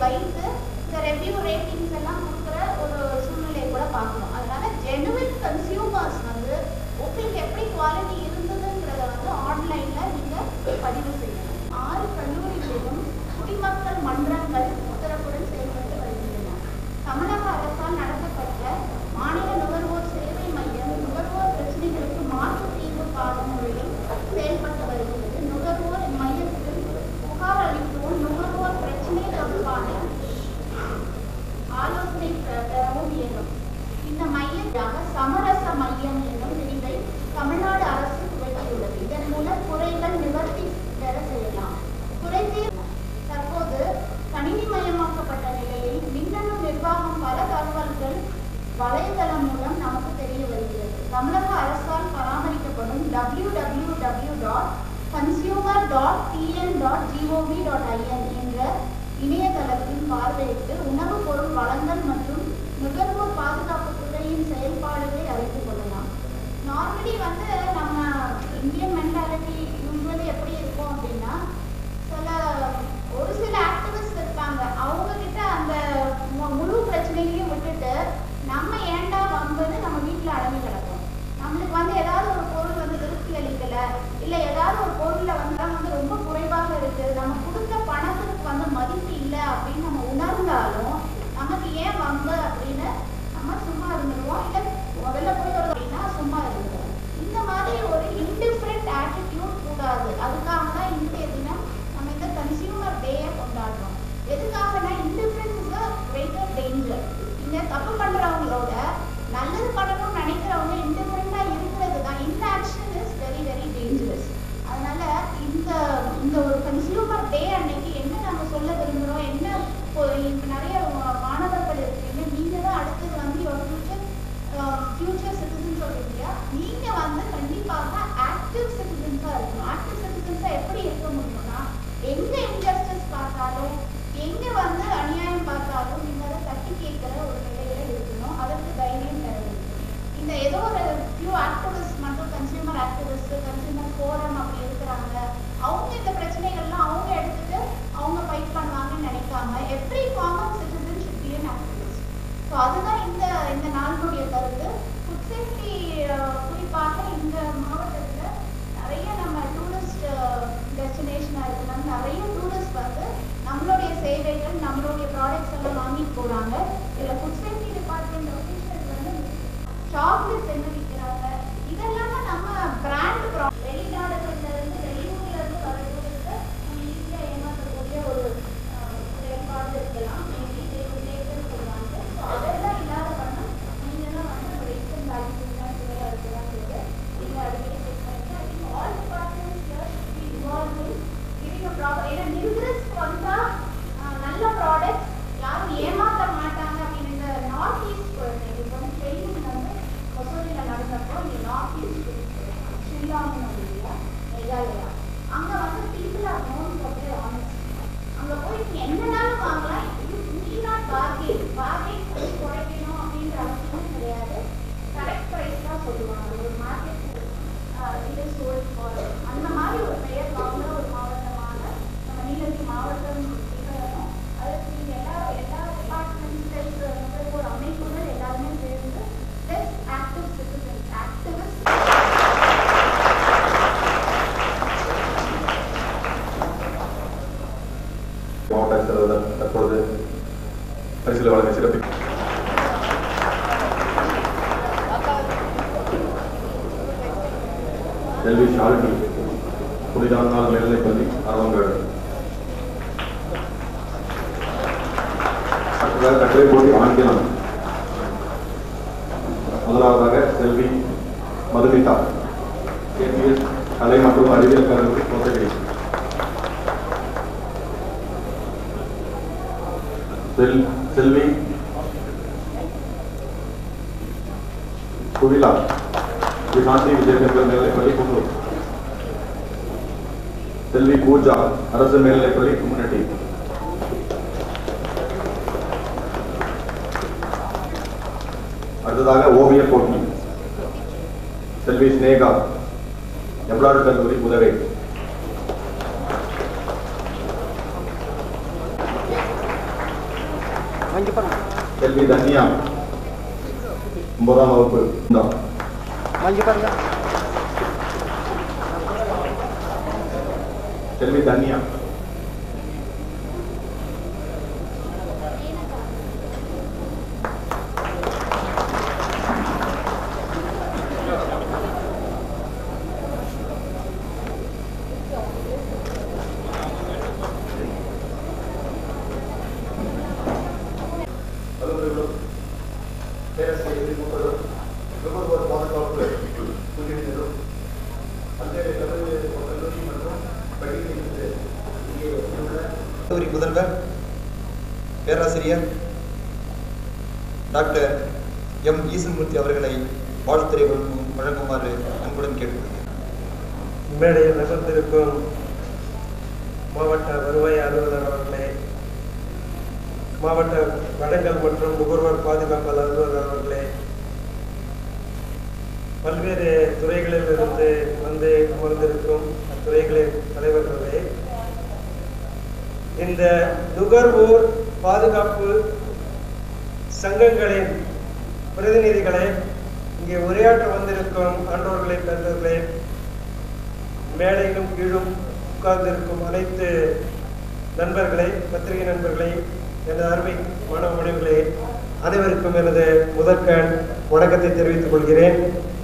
வைத்து இந்த review ratings எல்லாம் கொடுக்குற ஒரு சூழ்நிலையை கூட பார்க்கணும் அதனால ஜெனுவின் கன்சியூமர்ஸ் வந்து உங்களுக்கு எப்படி குவாலிட்டி இருந்ததுங்கிறத வந்து ஆன்லைன்ல நீங்க பதிவு செய்யணும் ஆறு கல்லூரிகளிலும் குடிமக்கள் மன்றங்கள் உத்தரவுடன் செயல்பட்டு வருகின்றன தமிழக அரசால் நடத்தப்பட்ட மாநில நுகர்வோர் சேவை மையம் நுகர்வோர் பிரச்சனைகளுக்கு மாற்று தீர்வு காணும் முறையில் செயல்பட்டு வருகிறது நுகர்வோர் மையத்தில் புகார் அளிக்கவும் நுகர்வோர் பிரச்சனை தொடர்பான ஆலோசனை பெ- பெறவும் இயலும் இந்த மையத்தாக சமரச மையம் என்னும் பிரிவை தமிழ்நாடு அரசு துவக்கியுள்ளது இதன் மூலம் குறைகள் நிவர்த்தி பெற செய்யலாம் குறைதீர் தற்போது கணினிமயமாக்கப்பட்ட நிலையில் மின்னணு நிர்வாகம் பல தகவல்கள் வலைதளம் மூலம் நமக்கு தெரிய வருகிறது தமிழக அரசால் பராமரிக்கப்படும் W W W dot consumer dot TN dot GOV dot IN என்ற இணையதளத்தின் பார்வையிட்டு உணவுப் பொருள் வழங்கல் மற்றும் நுகர்வோர் பாதுகாப்பு துறையின் செயல்பாடுகளை அறிந்து கொள்ளலாம் நார்மலி வந்து நம்ம இந்தியன் மென்டாலிட்டி யூஸ்வலி எப்படி இருக்கும் அப்படின்னா சில ஒரு சில ஆக்டிவிஸ்ட் இருக்காங்க அவங்க கிட்ட அந்த மு- முழு பிரச்சனைகளையும் விட்டுட்டு நம்ம ஏன்டா வம்புன்னு நம்ம வீட்டில் அடங்கி கிடக்கும் நம்மளுக்கு வந்து ஏதாவது ஒரு பொருள் வந்து திருப்தி அளிக்கல இல்லை ஏதாவது ஒரு பொருளில் வந்து நம்ம வந்து ரொம்ப குறைவாக இருக்கு நம்ம கொடுத்த பணத்துக்கு வந்து மதிப்பு இல்லை அப்படின்னு நம்ம உணர்ந்தாலும் நமக்கு ஏன் வம்பு அப்படின்னு நம்ம சும்மா இருந்துருவோம் இல்லை முதல்ல போய் ஒரு அப்படின்னா சும்மா இருந்துருவோம் இந்த மாதிரி ஒரு இன்டிஃபரெண்ட் ஆட்டிடியூட் கூடாது அதுக்காக தான் இன்றைய தினம் நம்ம இந்த கன்சியூமர் டேயை கொண்டாடுறோம் எதுக்காகனா indifference is a greater danger இந்த தப்பு பண்றவங்களோட நல்லது பண்ணணும்னு நினைக்கிறவங்க இன்டிஃபரெண்டா இருக்கிறது தான் inaction is very very dangerous அதனால இந்த இந்த ஒரு கன்சியூமர் டே அன்னைக்கு என்ன நம்ம சொல்ல விரும்புறோம் என்ன இப்போ இப்ப நிறைய மா- மாணவர்கள் இருக்கீங்க நீங்க தான் அடுத்தது வந்து ஒரு future future citizens of India நீங்க வந்து கண்டிப்பாக ஆக்டிவ் சிட்டிசன்ஸா இருக்கணும் ஆக்டிவ் சிட்டிசன்ஸா எப்படி இருக்க முடியும்னா எங்க இன்ஜஸ்டிஸ் பார்த்தாலும் எங்க வந்து அநியாயம் பார்த்தாலும் நீங்க அதை தட்டி கேட்கிற ஒரு நிலையில இருக்கணும் அதற்கு தைரியம் பெற வேண்டும் இந்த ஏதோ ஒரு ஃபியூ ஆக்டிவிஸ்ட் மட்டும் கன்சியூமர் ஆக்டிவிஸ்ட் கன்சியூமர் ஃபோரம் அப்படி இருக்கிறாங்க அவங்க இந்த பிரச்சனைகள்லாம் அவங்க எடுத்துட்டு அவங்க ஃபைட் பண்ணுவாங்கன்னு நினைக்காம every common citizen should be an activist so அதுதான் இந்த இந்த நாளுடைய கருத்து ஃபுட் சேஃப்டி குறிப்பாக இந்த மாவட்டத்தில் நிறைய நம்ம டூரிஸ்ட் டெஸ்டினேஷனாக இருக்கிறாங்க நிறைய டூரிஸ்ட் வந்து நம்மளுடைய சேவைகள் நம்மளுடைய ப்ராடக்ட்ஸ் எல்லாம் வாங்கிட்டு போகிறாங்க இதில் ஃபுட் சேஃப்டி டிபார்ட்மெண்ட் ஒஃபீஷியல்ஸ் வந்து சாக்லேட்ஸ் என்ன விற்கிறாங்க இதெல்லாம் நம்ம பிராண்ட் வெளிநாடுகள்ல இருந்து வெளியூர்ல இருந்து வரவங்களுக்கு நம்ம ஈஸியாக ஏமாற்றக்கூடிய ஒரு அஹ், செயல்பாடு இருக்கலாம் மேபி தேர்வு சொல்லுவாங்க ஸோ அதெல்லாம் இல்லாத பண்ண நீங்க தான் வந்து வெயிட் அண்ட் வேல்யூ தான் சுவையாக இருக்குதாங்கிறது நீங்க அடிக்கடி செக் பண்ணிட்டு I think all departments here be involve in giving a proper ஏன்னா நியூட்ரஸ்க்கு வந்தா அஹ், நல்ல ப்ராடக்ட் யாரும் ஏமாத்த மாட்டாங்க அப்படின்னு இந்த நார்த் ஈஸ்ட் போயிருந்தேன் இப்போ வந்து ட்ரெயினிங் வந்து மசூரியில் நடந்தப்போ இங்கே நார்த் ஈஸ்ட் ஷில்லாங்னு இல்லையா மேகாலயா அங்கே வந்து people are known for their honest அங்கே போய் நீங்க என்னனாலும் வாங்கலாம் you need not bargain bargain பண்ணி குறைக்கணும் அப்படின்ற அவசியம் கிடையாது கரெக்ட் ப்ரைஸ் தான் சொல்லுவாங்க ஒரு மார்க்கெட் இது சோல் ஃபார் அந்த மாதிரி ஒரு பெயர் வாங்குற ஒரு மாவட்டமான நம்ம நீலகிரி மாவட்டம் திகழணும் அதற்கு நீங்கள் எல்லா எல்லா டிபார்ட்மெண்ட்ஸ் நுகர்வோர் அமைப்புகள் எல்லாருமே சேர்ந்து ப்ளஸ் ஆக்டிவ் சிட்டிசன்ஸ் ஆக்டிவிஸ்ட் மாவட்ட செயலாளர் தற்பொழுது பரிசுகளை வழங்க சிறப்பி எல்வி ஷாலினி புனிதாந்தாள் மேல்நிலைப்பள்ளி அரவங்காடு அடுத்ததாக கட்டுரை போட்டி ஆங்கிலம் முதலாவதாக செல்வி மதுமிதா கேபிஎஸ் கலை மற்றும் அறிவியல் கல்லூரி கோத்தகிரி செல் செல்வி சுவிலா ஸ்ரீ சாந்தி விஜயசங்கர் மேல்நிலைப்பள்ளி குன்னூர் செல்வி பூஜா அரசு மேல்நிலைப்பள்ளி கும்முனட்டி அடுத்ததாக ஓவிய போட்டி செல்வி ஸ்னேகா எம்ப்ளாய்டு கல்லூரி உதவை இங்கே பாருங்க செல்வி தன்யா ஒன்பதாம் வகுப்பு இந்தா. இங்கே பாருங்க செல்வி தன்யா பேரரசை மூப்பரும் நுகர்வோர் பாதுகாப்பு குழுவினரும் பல்வேறு கல்லூரி கல்லூரி மற்றும் பள்ளிகளிலிருந்து இங்கே உள்ள கல்லூரி முதல்வர் பேராசிரியர் டாக்டர் எம் ஈசன்மூர்த்தி அவர்களை வாழ்த்துறை வழங்கும் வழங்குமாறு அன்புடன் கேட்டுக்கொள்கிறேன் மேடையில் நகர்ந்திருக்கும் மாவட்ட வருவாய் அலுவலர் அவர்களே மாவட்ட வளங்கள் மற்றும் நுகர்வோர் பாதுகாப்பு அலுவலர் அவர்களே பல்வேறு துறைகளில் இருந்து வந்து அமர்ந்திருக்கும் அத்துறைகளின் தலைவர்களே இந்த நுகர்வோர் பாதுகாப்பு சங்கங்களின் பிரதிநிதிகளே இங்கே உரையாற்ற வந்திருக்கும் ஆண்டோர்களே பெற்றோர்களே மேடையிலும் கீழும் உட்கார்ந்திருக்கும் அனைத்து நண்பர்களே பத்திரிகை நண்பர்களே எனது அருமை மாணவ மனைவிகளே அனைவருக்கும் எனது முதற்கண் வணக்கத்தை தெரிவித்துக் கொள்கிறேன்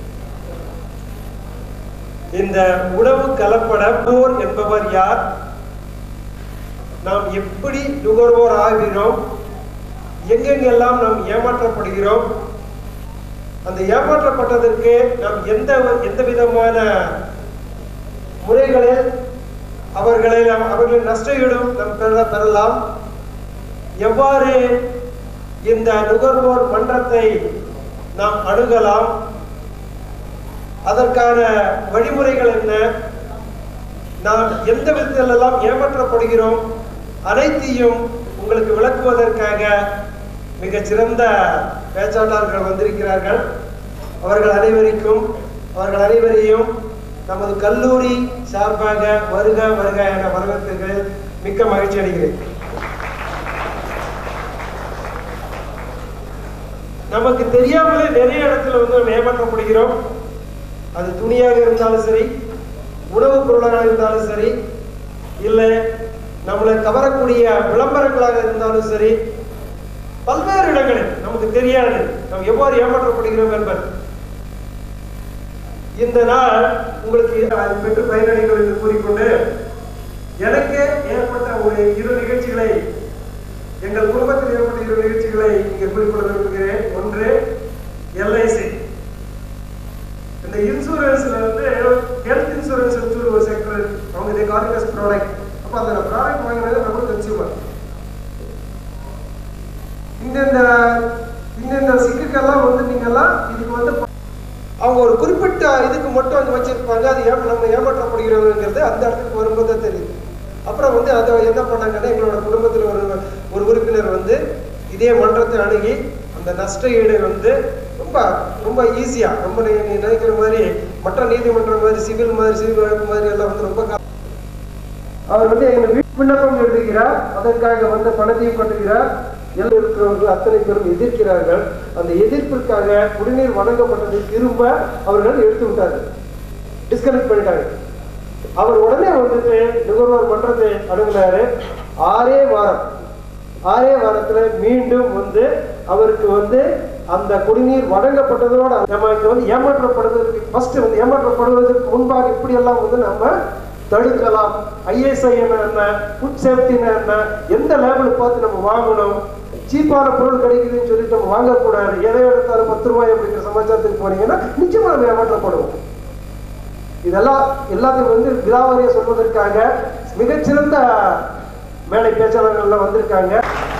இந்த உணவு கலப்பட போர் என்பவர் யார் நாம் எப்படி நுகர்வோர் ஆகிறோம் எங்கெங்கெல்லாம் நாம் ஏமாற்றப்படுகிறோம் அந்த ஏமாற்றப்பட்டதற்கு நாம் எந்த எந்த விதமான முறைகளில் அவர்களை நாம் அவர்களின் நஷ்டஈடும் நாம் பெற பெறலாம் எவ்வாறு இந்த நுகர்வோர் மன்றத்தை நாம் அணுகலாம் அதற்கான வழிமுறைகள் என்ன நாம் எந்த விதத்திலெல்லாம் ஏமாற்றப்படுகிறோம் அனைத்தையும் உங்களுக்கு விளக்குவதற்காக மிகச் சிறந்த பேச்சாளர்கள் வந்திருக்கிறார்கள் அவர்கள் அனைவருக்கும் அவர்கள் அனைவரையும் நமது கல்லூரி சார்பாக வருக வருக என வரவேற்கிறேன் மிக்க மகிழ்ச்சி அடைகிறேன் நமக்கு தெரியாமலே நிறைய இடத்துல வந்து நம்ம ஏமாற்றப்படுகிறோம் அது துணியாக இருந்தாலும் சரி உணவுப் பொருளாக இருந்தாலும் சரி இல்லை நம்மளை கவரக்கூடிய விளம்பரங்களாக இருந்தாலும் சரி பல்வேறு இடங்களில் நமக்கு தெரியாது நாம் எவ்வாறு ஏமாற்றப்படுகிறோம் என்பது இந்த நாள் உங்களுக்கு அதை பெற்று பயனடைகள் என்று கூறிக்கொண்டு எனக்கு ஏற்பட்ட ஒரு இரு நிகழ்ச்சிகளை எங்கள் குடும்பத்தில் ஏற்பட்ட இரு நிகழ்ச்சிகளை இங்கே குறிப்பிட விரும்புகிறேன் ஒன்று எல்ஐசி இந்த இன்சூரன்ஸ்ல வந்து ஹெல்த் இன்சூரன்ஸ் சொல்லி ஒரு செக்டர் அவங்க இதை கார்டிகஸ் ப்ராடக்ட் அப்போ அந்த ப்ராடக்ட் வாங்கினது நம்ம கன்சியூமர் இந்தந்த இந்தந்த சிக்குக்கெல்லாம் வந்து நீங்கெல்லாம் இதுக்கு வந்து அவங்க ஒரு குறிப்பிட்ட இதுக்கு மட்டும் அங்கே வச்சிருப்பாங்க அது ஏன் நம்ம ஏமாற்றப்படுகிறோங்கிறது அந்த இடத்துக்கு வரும்போது தான் தெரியுது அப்புறம் வந்து அதை என்ன பண்ணாங்கன்னா எங்களோட குடும்பத்தில் ஒரு ஒரு உறுப்பினர் வந்து இதே மன்றத்தை அணுகி அந்த நஷ்ட ஈடு வந்து ரொம்ப ரொம்ப ஈஸியா ரொம்ப நீங்க நீங்க நினைக்கிற மாதிரி மற்ற நீதிமன்றம் மாதிரி சிவில் மாதிரி சிவில் வழக்கு மாதிரி எல்லாம் வந்து ரொம்ப கா- அவர் வந்து எங்க வீட்டு விண்ணப்பம் எழுதுகிறார் அதற்காக வந்த பணத்தையும் கட்டுகிறார் எல்லாம் இருக்கிறவர்கள் அத்தனை பேரும் எதிர்க்கிறார்கள் அந்த எதிர்ப்பிற்காக குடிநீர் வழங்கப்பட்டதை திரும்ப அவர்கள் எடுத்து விட்டார்கள் டிஸ்கனெக்ட் பண்ணிட்டாங்க அவர் உடனே வந்துட்டு நுகர்வோர் மன்றத்தை அணுகினாரு ஆறே வாரம் ஆறே வாரத்துல மீண்டும் வந்து அவருக்கு வந்து அந்த குடிநீர் வழங்கப்பட்டதோட நம்ம இங்க வந்து ஏமாற்றப்படுவதற்கு ஃபர்ஸ்ட் வந்து ஏமாற்றப்படுவதற்கு முன்பாக இப்படி எல்லாம் வந்து நம்ம தடுக்கலாம் ஐஎஸ்ஐ என்ன ஃபுட் சேஃப்டினா என்ன எந்த லேபிள் பார்த்து நம்ம வாங்கணும் சீப்பான பொருள் கிடைக்குதுன்னு சொல்லிட்டு நம்ம வாங்கக்கூடாது எதை எடுத்தாலும் பத்து ரூபாய் அப்படிங்கிற சமாச்சாரத்துக்கு போனீங்கன்னா நிச்சயமா நம்ம ஏமாற்றப்படுவோம் இதெல்லாம் எல்லாத்தையும் வந்து விலாவரியா சொல்வதற்காக மிகச்சிறந்த மேடை பேச்சாளர்கள்லாம் வந்திருக்காங்க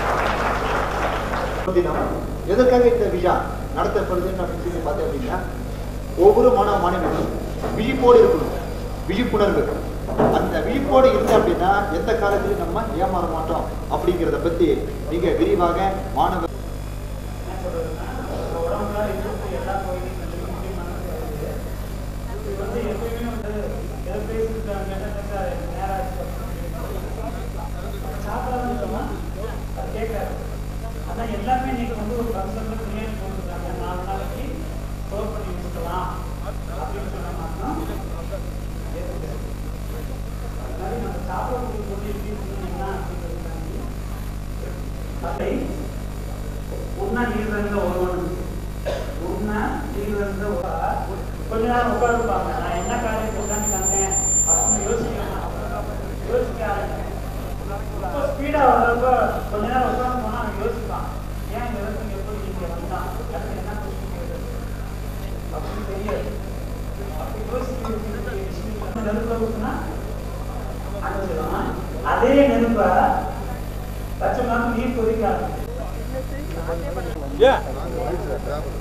தினம் எதற்காக இந்த விழா நடத்தப்படுதுன்னு அப்படின்னு சொல்லி பார்த்தேன் அப்படின்னா ஒவ்வொரு மாணவ மாணவியும் விழிப்போடு இருக்கணும் விழிப்புணர்வு அந்த விழிப்போடு இல்லை அப்படின்னா எந்த காலத்திலும் நம்ம ஏமாற மாட்டோம் அப்படிங்கிறத பத்தி மிக விரிவாக மாணவ அதான் அதை உண்ண நீர்ந்த ஒருவன் உண்ண நீர்ந்த ஒரு கொஞ்ச நேரம் உட்கார்ந்துப்பாங்க நான் என்ன காரியத்தை உட்காந்து வந்தேன் அப்படின்னு யோசிக்கலாம் யோசிக்க ஆரம்பிச்சேன் ரொம்ப ஸ்பீடா வர்றப்ப கொஞ்ச நேரம் உட்கார்ந்து போனா அவன் யோசிப்பான் ஏன் இந்த இடத்துக்கு எப்படி இங்க வந்தான் அடுத்து என்ன கொஸ்டின் கேட்குறது அப்படின்னு தெரியாது அப்படி யோசிக்க விஷயம் நெருப்பை ஊத்துனா அணைச்சிடும் அதே நெருப்பை பச்சை மாதம் நீர் கொதிக்க ஆரம்பிச்சு